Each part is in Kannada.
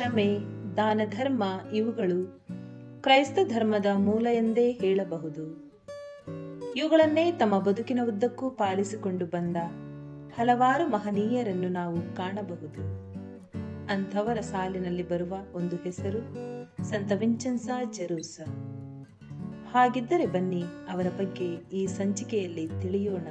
ಕ್ಷಮೆ ದಾನ ಧರ್ಮ ಇವುಗಳು ಕ್ರೈಸ್ತ ಧರ್ಮದ ಮೂಲ ಎಂದೇ ಹೇಳಬಹುದು ಇವುಗಳನ್ನೇ ತಮ್ಮ ಬದುಕಿನ ಉದ್ದಕ್ಕೂ ಪಾಲಿಸಿಕೊಂಡು ಬಂದ ಹಲವಾರು ಮಹನೀಯರನ್ನು ನಾವು ಕಾಣಬಹುದು ಅಂಥವರ ಸಾಲಿನಲ್ಲಿ ಬರುವ ಒಂದು ಹೆಸರು ಸಂತ ವಿಂಚೆನ್ಸ ಜೆರೂಸ ಹಾಗಿದ್ದರೆ ಬನ್ನಿ ಅವರ ಬಗ್ಗೆ ಈ ಸಂಚಿಕೆಯಲ್ಲಿ ತಿಳಿಯೋಣ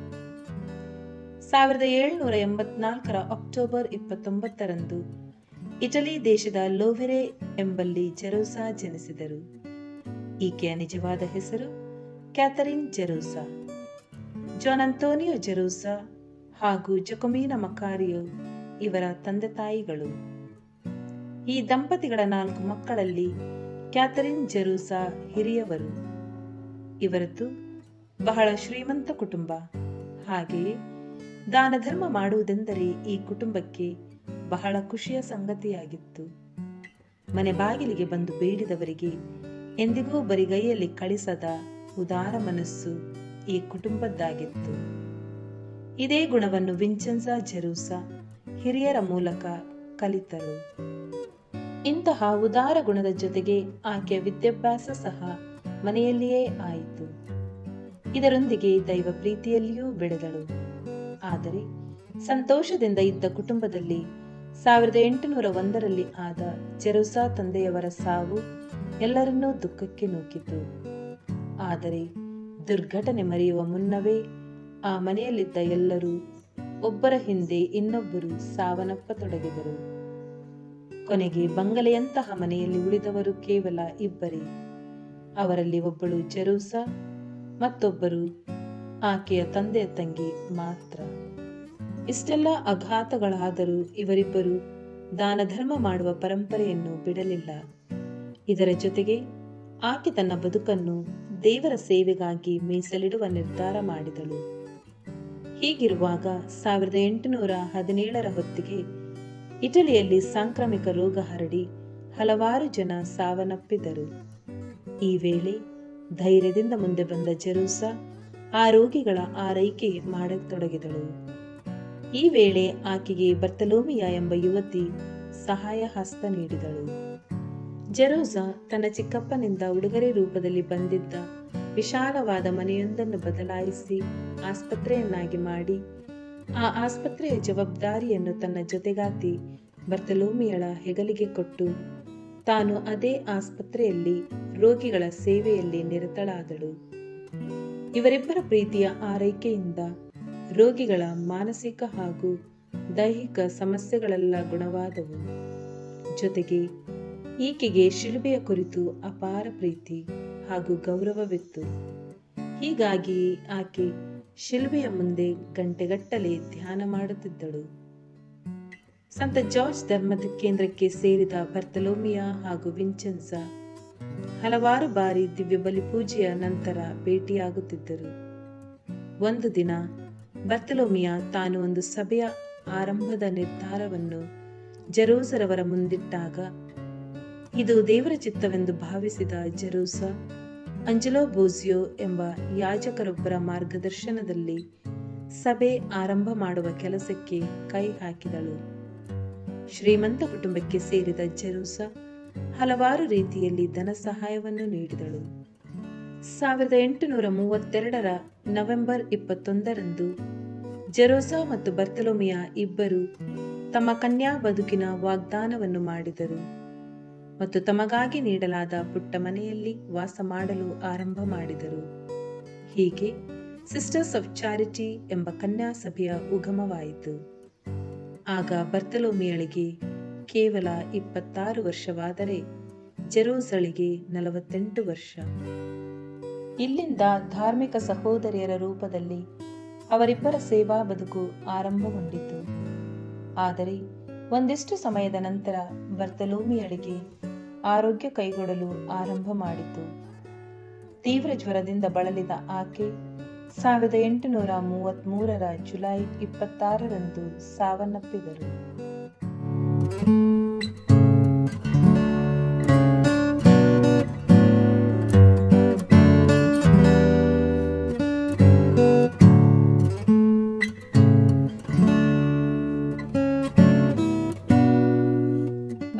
ಸಾವಿರದ ಏಳುನೂರ ಎಂಬತ್ನಾಲ್ಕರ ಅಕ್ಟೋಬರ್ ಇಪ್ಪತ್ತೊಂಬತ್ತರಂದು ಇಟಲಿ ದೇಶದ ಲೋವೆರೆ ಎಂಬಲ್ಲಿ ಜೆರೂಸಾ ಜನಿಸಿದರು ಈಕೆಯ ನಿಜವಾದ ಹೆಸರು ಕ್ಯಾಥರಿನ್ ಜೆರೂಸಾ ಜಾನ್ ಅಂತೋನಿಯೋ ಜೆರೂಸಾ ಹಾಗೂ ಜೊಕೊಮೀನ ಮಕಾರಿಯೋ ಇವರ ತಂದೆ ತಾಯಿಗಳು ಈ ದಂಪತಿಗಳ ನಾಲ್ಕು ಮಕ್ಕಳಲ್ಲಿ ಕ್ಯಾಥರಿನ್ ಜೆರೂಸಾ ಹಿರಿಯವರು ಇವರದ್ದು ಬಹಳ ಶ್ರೀಮಂತ ಕುಟುಂಬ ಹಾಗೆಯೇ ದಾನ ಧರ್ಮ ಮಾಡುವುದೆಂದರೆ ಈ ಕುಟುಂಬಕ್ಕೆ ಬಹಳ ಖುಷಿಯ ಸಂಗತಿಯಾಗಿತ್ತು ಮನೆ ಬಾಗಿಲಿಗೆ ಬಂದು ಬೇಡಿದವರಿಗೆ ಎಂದಿಗೂ ಬರಿಗೈಯಲ್ಲಿ ಕಳಿಸದ ಉದಾರ ಮನಸ್ಸು ಈ ಕುಟುಂಬದ್ದಾಗಿತ್ತು ಇದೇ ಗುಣವನ್ನು ವಿಂಚೆನ್ಸಾ ಜೆರೂಸಾ ಹಿರಿಯರ ಮೂಲಕ ಕಲಿತರು ಇಂತಹ ಉದಾರ ಗುಣದ ಜೊತೆಗೆ ಆಕೆಯ ವಿದ್ಯಾಭ್ಯಾಸ ಸಹ ಮನೆಯಲ್ಲಿಯೇ ಆಯಿತು ಇದರೊಂದಿಗೆ ದೈವ ಪ್ರೀತಿಯಲ್ಲಿಯೂ ಬೆಳೆದಳು ಆದರೆ ಸಂತೋಷದಿಂದ ಇದ್ದ ಕುಟುಂಬದಲ್ಲಿ ಸಾವಿರದ ಎಂಟುನೂರ ಒಂದರಲ್ಲಿ ಆದ ಜೆರುಸಾ ತಂದೆಯವರ ಸಾವು ಎಲ್ಲರನ್ನೂ ದುಃಖಕ್ಕೆ ನೂಕಿತು ಆದರೆ ದುರ್ಘಟನೆ ಮರೆಯುವ ಮುನ್ನವೇ ಆ ಮನೆಯಲ್ಲಿದ್ದ ಎಲ್ಲರೂ ಒಬ್ಬರ ಹಿಂದೆ ಇನ್ನೊಬ್ಬರು ಸಾವನ್ನಪ್ಪತೊಡಗಿದರು ಕೊನೆಗೆ ಬಂಗಲೆಯಂತಹ ಮನೆಯಲ್ಲಿ ಉಳಿದವರು ಕೇವಲ ಇಬ್ಬರೇ ಅವರಲ್ಲಿ ಒಬ್ಬಳು ಜೆರೂಸಾ ಮತ್ತೊಬ್ಬರು ಆಕೆಯ ತಂದೆಯ ತಂಗಿ ಮಾತ್ರ ಇಷ್ಟೆಲ್ಲ ಅಘಾತಗಳಾದರೂ ಇವರಿಬ್ಬರು ದಾನ ಧರ್ಮ ಮಾಡುವ ಪರಂಪರೆಯನ್ನು ಬಿಡಲಿಲ್ಲ ಇದರ ಜೊತೆಗೆ ಆಕೆ ತನ್ನ ಬದುಕನ್ನು ದೇವರ ಸೇವೆಗಾಗಿ ಮೀಸಲಿಡುವ ನಿರ್ಧಾರ ಮಾಡಿದಳು ಹೀಗಿರುವಾಗ ಸಾವಿರದ ಎಂಟುನೂರ ಹದಿನೇಳರ ಹೊತ್ತಿಗೆ ಇಟಲಿಯಲ್ಲಿ ಸಾಂಕ್ರಾಮಿಕ ರೋಗ ಹರಡಿ ಹಲವಾರು ಜನ ಸಾವನ್ನಪ್ಪಿದರು ಈ ವೇಳೆ ಧೈರ್ಯದಿಂದ ಮುಂದೆ ಬಂದ ಜೆರೂಸಾ ಆ ರೋಗಿಗಳ ಆರೈಕೆ ಮಾಡತೊಡಗಿದಳು ಈ ವೇಳೆ ಆಕೆಗೆ ಬರ್ತಲೋಮಿಯ ಎಂಬ ಯುವತಿ ಸಹಾಯ ಹಸ್ತ ನೀಡಿದಳು ಜೆರೋಸಾ ತನ್ನ ಚಿಕ್ಕಪ್ಪನಿಂದ ಉಡುಗೊರೆ ರೂಪದಲ್ಲಿ ಬಂದಿದ್ದ ವಿಶಾಲವಾದ ಮನೆಯೊಂದನ್ನು ಬದಲಾಯಿಸಿ ಆಸ್ಪತ್ರೆಯನ್ನಾಗಿ ಮಾಡಿ ಆ ಆಸ್ಪತ್ರೆಯ ಜವಾಬ್ದಾರಿಯನ್ನು ತನ್ನ ಜೊತೆಗಾತಿ ಬರ್ತಲೋಮಿಯಳ ಹೆಗಲಿಗೆ ಕೊಟ್ಟು ತಾನು ಅದೇ ಆಸ್ಪತ್ರೆಯಲ್ಲಿ ರೋಗಿಗಳ ಸೇವೆಯಲ್ಲಿ ನಿರತಳಾದಳು ಇವರಿಬ್ಬರ ಪ್ರೀತಿಯ ಆರೈಕೆಯಿಂದ ರೋಗಿಗಳ ಮಾನಸಿಕ ಹಾಗೂ ದೈಹಿಕ ಸಮಸ್ಯೆಗಳೆಲ್ಲ ಗುಣವಾದವು ಜೊತೆಗೆ ಈಕೆಗೆ ಶಿಲುಬೆಯ ಕುರಿತು ಅಪಾರ ಪ್ರೀತಿ ಹಾಗೂ ಗೌರವವಿತ್ತು ಹೀಗಾಗಿ ಆಕೆ ಶಿಲುಬೆಯ ಮುಂದೆ ಗಂಟೆಗಟ್ಟಲೆ ಧ್ಯಾನ ಮಾಡುತ್ತಿದ್ದಳು ಸಂತ ಜಾರ್ಜ್ ಧರ್ಮದ ಕೇಂದ್ರಕ್ಕೆ ಸೇರಿದ ಬರ್ತಲೋಮಿಯಾ ಹಾಗೂ ವಿಂಚೆನ್ಸ ಹಲವಾರು ಬಾರಿ ದಿವ್ಯ ಬಲಿಪೂಜೆಯ ನಂತರ ಭೇಟಿಯಾಗುತ್ತಿದ್ದರು ಒಂದು ದಿನ ಬರ್ತಲೋಮಿಯಾ ತಾನು ಒಂದು ಸಭೆಯ ಆರಂಭದ ನಿರ್ಧಾರವನ್ನು ಜೆರೂಸರವರ ಮುಂದಿಟ್ಟಾಗ ಇದು ದೇವರ ಚಿತ್ತವೆಂದು ಭಾವಿಸಿದ ಜೆರೂಸ ಅಂಜಲೋ ಬೋಸಿಯೋ ಎಂಬ ಯಾಜಕರೊಬ್ಬರ ಮಾರ್ಗದರ್ಶನದಲ್ಲಿ ಸಭೆ ಆರಂಭ ಮಾಡುವ ಕೆಲಸಕ್ಕೆ ಕೈ ಹಾಕಿದಳು ಶ್ರೀಮಂತ ಕುಟುಂಬಕ್ಕೆ ಸೇರಿದ ಜೆರೂಸ ಹಲವಾರು ರೀತಿಯಲ್ಲಿ ಧನ ಸಹಾಯವನ್ನು ನೀಡಿದಳು ಸಾವಿರದ ಎಂಟುನೂರ ಮೂವತ್ತೆರಡರ ನವೆಂಬರ್ ಇಪ್ಪತ್ತೊಂದರಂದು ಜೆರೋಸಾ ಮತ್ತು ಬರ್ತಲೋಮಿಯಾ ಇಬ್ಬರು ತಮ್ಮ ಕನ್ಯಾ ಬದುಕಿನ ವಾಗ್ದಾನವನ್ನು ಮಾಡಿದರು ಮತ್ತು ತಮಗಾಗಿ ನೀಡಲಾದ ಪುಟ್ಟ ಮನೆಯಲ್ಲಿ ವಾಸ ಮಾಡಲು ಆರಂಭ ಮಾಡಿದರು ಹೀಗೆ ಸಿಸ್ಟರ್ಸ್ ಆಫ್ ಚಾರಿಟಿ ಎಂಬ ಕನ್ಯಾ ಸಭೆಯ ಉಗಮವಾಯಿತು ಆಗ ಬರ್ತಲೋಮಿಯಳಿಗೆ ಕೇವಲ ಇಪ್ಪತ್ತಾರು ವರ್ಷವಾದರೆ ಜೆರೋಸಳಿಗೆ ನಲವತ್ತೆಂಟು ವರ್ಷ ಇಲ್ಲಿಂದ ಧಾರ್ಮಿಕ ಸಹೋದರಿಯರ ರೂಪದಲ್ಲಿ ಅವರಿಬ್ಬರ ಸೇವಾ ಬದುಕು ಆರಂಭಗೊಂಡಿತು ಆದರೆ ಒಂದಿಷ್ಟು ಸಮಯದ ನಂತರ ಬರ್ತಲೋಮಿಯಳಿಗೆ ಆರೋಗ್ಯ ಕೈಗೊಡಲು ಆರಂಭ ಮಾಡಿತು ತೀವ್ರ ಜ್ವರದಿಂದ ಬಳಲಿದ ಆಕೆ ಸಾವಿರದ ಎಂಟುನೂರ ಮೂವತ್ತ್ಮೂರರ ಜುಲೈ ಇಪ್ಪತ್ತಾರರಂದು ಸಾವನ್ನಪ್ಪಿದರು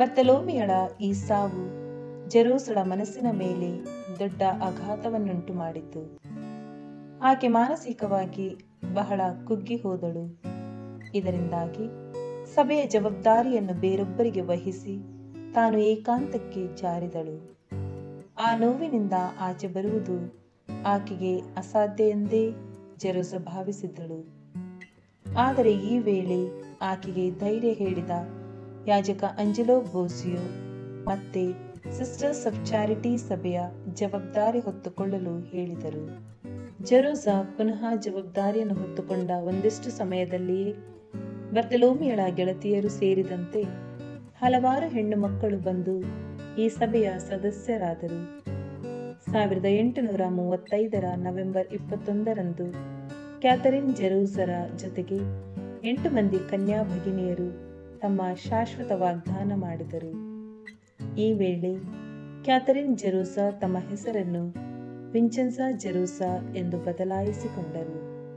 ಬರ್ತಲೋಮಿಯಳ ಈ ಸಾವು ಜೆರೂಸಳ ಮನಸ್ಸಿನ ಮೇಲೆ ದೊಡ್ಡ ಆಘಾತವನ್ನುಂಟು ಮಾಡಿತು ಆಕೆ ಮಾನಸಿಕವಾಗಿ ಬಹಳ ಕುಗ್ಗಿ ಹೋದಳು ಇದರಿಂದಾಗಿ ಸಭೆಯ ಜವಾಬ್ದಾರಿಯನ್ನು ಬೇರೊಬ್ಬರಿಗೆ ವಹಿಸಿ ತಾನು ಏಕಾಂತಕ್ಕೆ ಜಾರಿದಳು ಆ ನೋವಿನಿಂದ ಆಚೆ ಬರುವುದು ಆಕೆಗೆ ಅಸಾಧ್ಯ ಎಂದೇ ಜೆರೂಸ ಭಾವಿಸಿದ್ದಳು ಆದರೆ ಈ ವೇಳೆ ಆಕೆಗೆ ಧೈರ್ಯ ಹೇಳಿದ ಯಾಜಕ ಅಂಜಲೋ ಬೋಸಿಯೋ ಮತ್ತೆ ಸಿಸ್ಟರ್ಸ್ ಆಫ್ ಚಾರಿಟಿ ಸಭೆಯ ಜವಾಬ್ದಾರಿ ಹೊತ್ತುಕೊಳ್ಳಲು ಹೇಳಿದರು ಜೆರೋಸ ಪುನಃ ಜವಾಬ್ದಾರಿಯನ್ನು ಹೊತ್ತುಕೊಂಡ ಒಂದಿಷ್ಟು ಸಮಯದಲ್ಲಿಯೇ ಬರ್ತಲೋಮಿಯಳ ಗೆಳತಿಯರು ಸೇರಿದಂತೆ ಹಲವಾರು ಹೆಣ್ಣು ಮಕ್ಕಳು ಬಂದು ಈ ಸಭೆಯ ಸದಸ್ಯರಾದರು ಸಾವಿರದ ಎಂಟುನೂರ ಮೂವತ್ತೈದರ ನವೆಂಬರ್ ಇಪ್ಪತ್ತೊಂದರಂದು ಕ್ಯಾಥರಿನ್ ಜೆರೂಸರ ಜೊತೆಗೆ ಎಂಟು ಮಂದಿ ಕನ್ಯಾ ಭಗಿನಿಯರು ತಮ್ಮ ಶಾಶ್ವತ ವಾಗ್ದಾನ ಮಾಡಿದರು ಈ ವೇಳೆ ಕ್ಯಾಥರಿನ್ ಜೆರೂಸ ತಮ್ಮ ಹೆಸರನ್ನು ವಿಂಚೆನ್ಸಾ ಜೆರೂಸ ಎಂದು ಬದಲಾಯಿಸಿಕೊಂಡರು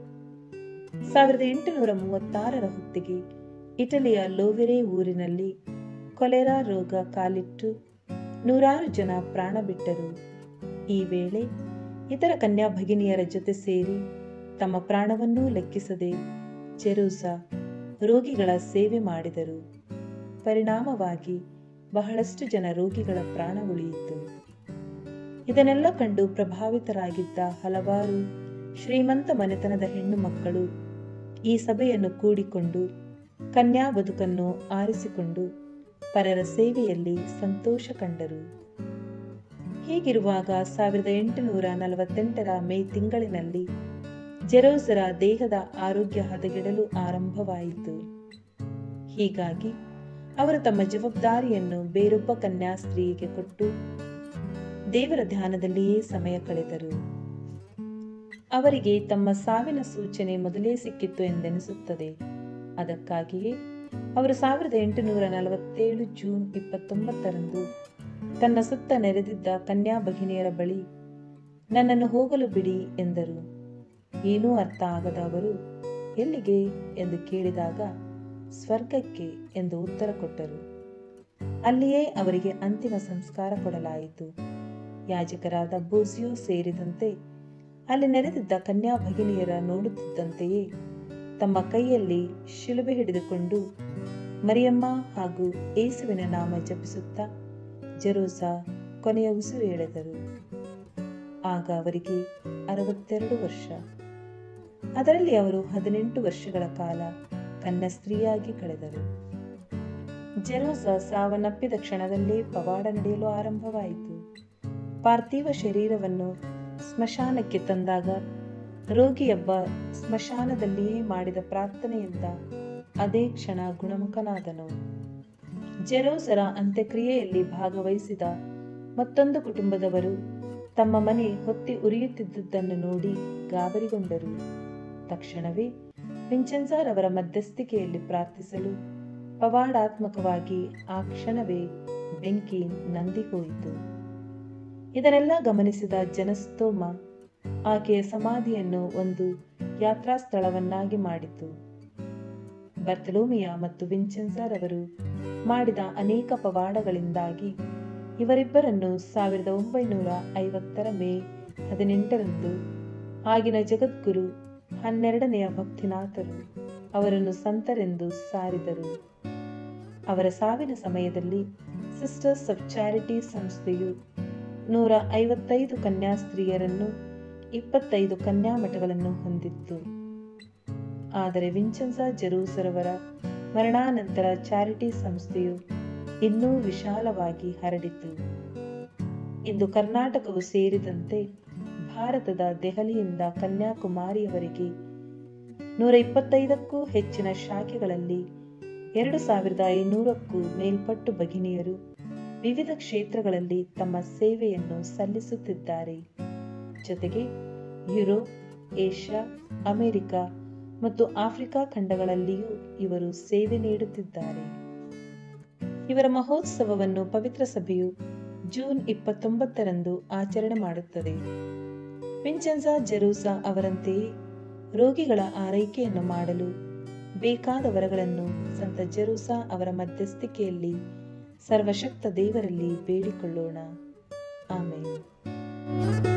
ಸಾವಿರದ ಎಂಟುನೂರ ಮೂವತ್ತಾರರ ಹೊತ್ತಿಗೆ ಇಟಲಿಯ ಲೋವೆರೆ ಊರಿನಲ್ಲಿ ಕೊಲೆರಾ ರೋಗ ಕಾಲಿಟ್ಟು ನೂರಾರು ಜನ ಪ್ರಾಣ ಬಿಟ್ಟರು ಈ ವೇಳೆ ಇತರ ಕನ್ಯಾ ಭಗಿನಿಯರ ಜೊತೆ ಸೇರಿ ತಮ್ಮ ಪ್ರಾಣವನ್ನೂ ಲೆಕ್ಕಿಸದೆ ಜೆರೂಸ ರೋಗಿಗಳ ಸೇವೆ ಮಾಡಿದರು ಪರಿಣಾಮವಾಗಿ ಬಹಳಷ್ಟು ಜನ ರೋಗಿಗಳ ಪ್ರಾಣ ಉಳಿಯಿತು ಇದನ್ನೆಲ್ಲ ಕಂಡು ಪ್ರಭಾವಿತರಾಗಿದ್ದ ಹಲವಾರು ಶ್ರೀಮಂತ ಮನೆತನದ ಹೆಣ್ಣು ಮಕ್ಕಳು ಈ ಸಭೆಯನ್ನು ಕೂಡಿಕೊಂಡು ಕನ್ಯಾ ಬದುಕನ್ನು ಆರಿಸಿಕೊಂಡು ಪರರ ಸೇವೆಯಲ್ಲಿ ಸಂತೋಷ ಕಂಡರು ಹೀಗಿರುವಾಗ ಸಾವಿರದ ಎಂಟುನೂರ ನಲವತ್ತೆಂಟರ ಮೇ ತಿಂಗಳಿನಲ್ಲಿ ಜೆರೋಸರ ದೇಹದ ಆರೋಗ್ಯ ಹದಗೆಡಲು ಆರಂಭವಾಯಿತು ಹೀಗಾಗಿ ಅವರು ತಮ್ಮ ಜವಾಬ್ದಾರಿಯನ್ನು ಬೇರೊಬ್ಬ ಕನ್ಯಾಸ್ತ್ರೀಗೆ ಕೊಟ್ಟು ದೇವರ ಧ್ಯಾನದಲ್ಲಿಯೇ ಸಮಯ ಕಳೆದರು ಅವರಿಗೆ ತಮ್ಮ ಸಾವಿನ ಸೂಚನೆ ಮೊದಲೇ ಸಿಕ್ಕಿತ್ತು ಎಂದೆನಿಸುತ್ತದೆ ಅದಕ್ಕಾಗಿಯೇ ಅವರು ಸಾವಿರದ ಎಂಟುನೂರ ನಲವತ್ತೇಳು ಜೂನ್ ಇಪ್ಪತ್ತೊಂಬತ್ತರಂದು ತನ್ನ ಸುತ್ತ ನೆರೆದಿದ್ದ ಕನ್ಯಾ ಭಗಿನಿಯರ ಬಳಿ ನನ್ನನ್ನು ಹೋಗಲು ಬಿಡಿ ಎಂದರು ಏನೂ ಅರ್ಥ ಆಗದ ಅವರು ಎಲ್ಲಿಗೆ ಎಂದು ಕೇಳಿದಾಗ ಸ್ವರ್ಗಕ್ಕೆ ಎಂದು ಉತ್ತರ ಕೊಟ್ಟರು ಅಲ್ಲಿಯೇ ಅವರಿಗೆ ಅಂತಿಮ ಸಂಸ್ಕಾರ ಕೊಡಲಾಯಿತು ಯಾಜಕರಾದ ಬೋಸಿಯೋ ಸೇರಿದಂತೆ ಅಲ್ಲಿ ನೆರೆದಿದ್ದ ಕನ್ಯಾ ಭಗಿನಿಯರ ನೋಡುತ್ತಿದ್ದಂತೆಯೇ ತಮ್ಮ ಕೈಯಲ್ಲಿ ಶಿಲುಬೆ ಹಿಡಿದುಕೊಂಡು ಮರಿಯಮ್ಮ ಹಾಗೂ ಏಸುವಿನ ನಾಮ ಜಪಿಸುತ್ತಾ ಜೆರೋಸ ಕೊನೆಯ ಉಸಿರು ಎಳೆದರು ಆಗ ಅವರಿಗೆ ಅರವತ್ತೆರಡು ವರ್ಷ ಅದರಲ್ಲಿ ಅವರು ಹದಿನೆಂಟು ವರ್ಷಗಳ ಕಾಲ ಕನ್ಯಸ್ತ್ರೀಯಾಗಿ ಕಳೆದರು ಜೆರೋಸ ಸಾವನ್ನಪ್ಪಿದ ಕ್ಷಣದಲ್ಲೇ ಪವಾಡ ನಡೆಯಲು ಆರಂಭವಾಯಿತು ಪಾರ್ಥಿವ ಶರೀರವನ್ನು ಸ್ಮಶಾನಕ್ಕೆ ತಂದಾಗ ರೋಗಿಯೊಬ್ಬ ಸ್ಮಶಾನದಲ್ಲಿಯೇ ಮಾಡಿದ ಪ್ರಾರ್ಥನೆಯಿಂದ ಅದೇ ಕ್ಷಣ ಗುಣಮುಖನಾದನು ಜೆರೋಸರ ಅಂತ್ಯಕ್ರಿಯೆಯಲ್ಲಿ ಭಾಗವಹಿಸಿದ ಮತ್ತೊಂದು ಕುಟುಂಬದವರು ತಮ್ಮ ಮನೆ ಹೊತ್ತಿ ಉರಿಯುತ್ತಿದ್ದುದನ್ನು ನೋಡಿ ಗಾಬರಿಗೊಂಡರು ತಕ್ಷಣವೇ ವಿಂಚೆನ್ಸಾರ್ ಅವರ ಮಧ್ಯಸ್ಥಿಕೆಯಲ್ಲಿ ಪ್ರಾರ್ಥಿಸಲು ಪವಾಡಾತ್ಮಕವಾಗಿ ಆ ಕ್ಷಣವೇ ಬೆಂಕಿ ನಂದಿ ಹೋಯಿತು ಇದನ್ನೆಲ್ಲ ಗಮನಿಸಿದ ಜನಸ್ತೋಮ ಆಕೆಯ ಸಮಾಧಿಯನ್ನು ಒಂದು ಯಾತ್ರಾ ಸ್ಥಳವನ್ನಾಗಿ ಮಾಡಿತು ಬರ್ತಲೋಮಿಯಾ ಮತ್ತು ವಿಂಚೆನ್ಸರ್ ಅವರು ಮಾಡಿದ ಅನೇಕ ಪವಾಡಗಳಿಂದಾಗಿ ಇವರಿಬ್ಬರನ್ನು ಸಾವಿರದ ಒಂಬೈನೂರ ಐವತ್ತರ ಮೇ ಹದಿನೆಂಟರಂದು ಆಗಿನ ಜಗದ್ಗುರು ಹನ್ನೆರಡನೆಯ ಭಕ್ತಿನಾಥರು ಅವರನ್ನು ಸಂತರೆಂದು ಸಾರಿದರು ಅವರ ಸಾವಿನ ಸಮಯದಲ್ಲಿ ಸಿಸ್ಟರ್ಸ್ ಆಫ್ ಚಾರಿಟಿ ಸಂಸ್ಥೆಯು ನೂರ ಐವತ್ತೈದು ಕನ್ಯಾಸ್ತ್ರೀಯರನ್ನು ಇಪ್ಪತ್ತೈದು ಕನ್ಯಾಮಠಗಳನ್ನು ಹೊಂದಿತ್ತು ಆದರೆ ವಿಂಚೆನ್ಸಾ ಜೆರೂಸರವರ ಮರಣಾನಂತರ ಚಾರಿಟಿ ಸಂಸ್ಥೆಯು ಇನ್ನೂ ವಿಶಾಲವಾಗಿ ಹರಡಿತು ಇಂದು ಕರ್ನಾಟಕವು ಸೇರಿದಂತೆ ಭಾರತದ ದೆಹಲಿಯಿಂದ ಕನ್ಯಾಕುಮಾರಿಯವರೆಗೆ ನೂರ ಇಪ್ಪತ್ತೈದಕ್ಕೂ ಹೆಚ್ಚಿನ ಶಾಖೆಗಳಲ್ಲಿ ಎರಡು ಸಾವಿರದ ಐನೂರಕ್ಕೂ ಮೇಲ್ಪಟ್ಟು ಭಗಿನಿಯರು ವಿವಿಧ ಕ್ಷೇತ್ರಗಳಲ್ಲಿ ತಮ್ಮ ಸೇವೆಯನ್ನು ಸಲ್ಲಿಸುತ್ತಿದ್ದಾರೆ ಜೊತೆಗೆ ಯುರೋಪ್ ಏಷ್ಯಾ ಅಮೆರಿಕ ಮತ್ತು ಆಫ್ರಿಕಾ ಖಂಡಗಳಲ್ಲಿಯೂ ಇವರು ಸೇವೆ ನೀಡುತ್ತಿದ್ದಾರೆ ಇವರ ಮಹೋತ್ಸವವನ್ನು ಪವಿತ್ರ ಸಭೆಯು ಜೂನ್ ಇಪ್ಪತ್ತೊಂಬತ್ತರಂದು ಆಚರಣೆ ಮಾಡುತ್ತದೆ ವಿಂಚೆನ್ಸಾ ಜೆರೂಸಾ ಅವರಂತೆಯೇ ರೋಗಿಗಳ ಆರೈಕೆಯನ್ನು ಮಾಡಲು ಬೇಕಾದ ವರಗಳನ್ನು ಸಂತ ಜೆರೂಸಾ ಅವರ ಮಧ್ಯಸ್ಥಿಕೆಯಲ್ಲಿ ಸರ್ವಶಕ್ತ ದೇವರಲ್ಲಿ ಬೇಡಿಕೊಳ್ಳೋಣ ಆಮೇಲೆ